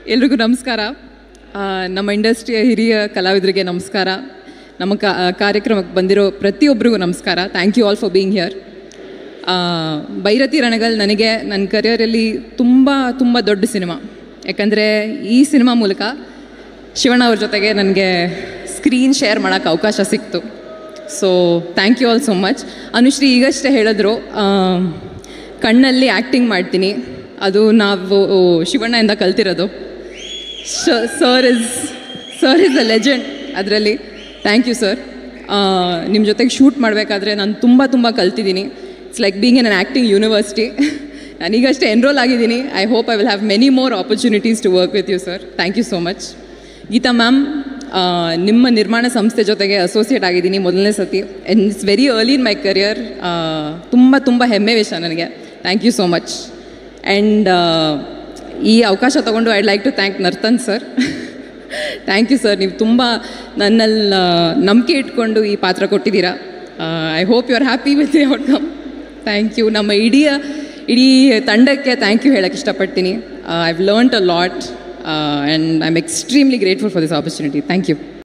ಎಲ್ರಿಗೂ ನಮಸ್ಕಾರ ಆ, ನಮ್ಮ ಇಂಡಸ್ಟ್ರಿಯ ಹಿರಿಯ ಕಲಾವಿದರಿಗೆ ನಮಸ್ಕಾರ ನಮ್ಮ ಕಾ ಕಾರ್ಯಕ್ರಮಕ್ಕೆ ಬಂದಿರೋ ಪ್ರತಿಯೊಬ್ಬರಿಗೂ ನಮಸ್ಕಾರ thank you all for being here Bhairathi Ranagal ನನಗೆ ನನ್ನ ಕರಿಯರಲ್ಲಿ ತುಂಬ ತುಂಬ ದೊಡ್ಡ ಸಿನಿಮಾ ಯಾಕಂದರೆ ಈ ಸಿನಿಮಾ ಮೂಲಕ ಶಿವಣ್ಣ ಅವ್ರ ಜೊತೆಗೆ ನನಗೆ ಸ್ಕ್ರೀನ್ ಶೇರ್ ಮಾಡೋಕ್ಕೆ ಅವಕಾಶ ಸಿಕ್ತು so thank you all so much Anushree ಈಗಷ್ಟೇ ಹೇಳಿದ್ರು ಆ, ಕಣ್ಣಲ್ಲಿ ಆ್ಯಕ್ಟಿಂಗ್ ಮಾಡ್ತೀನಿ ಅದು ನಾವು ಶಿವಣ್ಣಯಿಂದ ಕಲ್ತಿರೋದು sir is sir is a legend ಅದರಲ್ಲಿ ಥ್ಯಾಂಕ್ ಯು ಸರ್ ನಿಮ್ಮ ಜೊತೆಗೆ ಶೂಟ್ ಮಾಡಬೇಕಾದ್ರೆ ನಾನು ತುಂಬ ತುಂಬ ಕಲ್ತಿದ್ದೀನಿ it's like being in an acting university ನಾನೀಗಷ್ಟೇ ಎನ್ರೋಲ್ ಆಗಿದ್ದೀನಿ I hope I will have many more opportunities to work with you sir thank you so much Geetha ma'am ನಿಮ್ಮ ನಿರ್ಮಾಣ ಸಂಸ್ಥೆ ಜೊತೆಗೆ ಅಸೋಸಿಯೇಟ್ ಆಗಿದ್ದೀನಿ ಮೊದಲನೇ ಸತಿ and it's very early in my career ತುಂಬ ತುಂಬ ಹೆಮ್ಮೆ ವಿಷಯ ನನಗೆ thank you so much and ಈ ಅವಕಾಶ ತಗೊಂಡು I'd like to thank Narthan sir thank you sir ನೀವು ತುಂಬ ನನ್ನಲ್ಲಿ ನಂಬಿಕೆ ಇಟ್ಕೊಂಡು ಈ ಪಾತ್ರ ಕೊಟ್ಟಿದ್ದೀರಾ I hope you are happy with the outcome thank you ನಮ್ಮ ಇಡೀ ಇಡೀ ತಂಡಕ್ಕೆ ಥ್ಯಾಂಕ್ ಯು ಹೇಳಕ್ಕೆ ಇಷ್ಟಪಡ್ತೀನಿ I've learnt a lot and I am extremely grateful for this opportunity thank you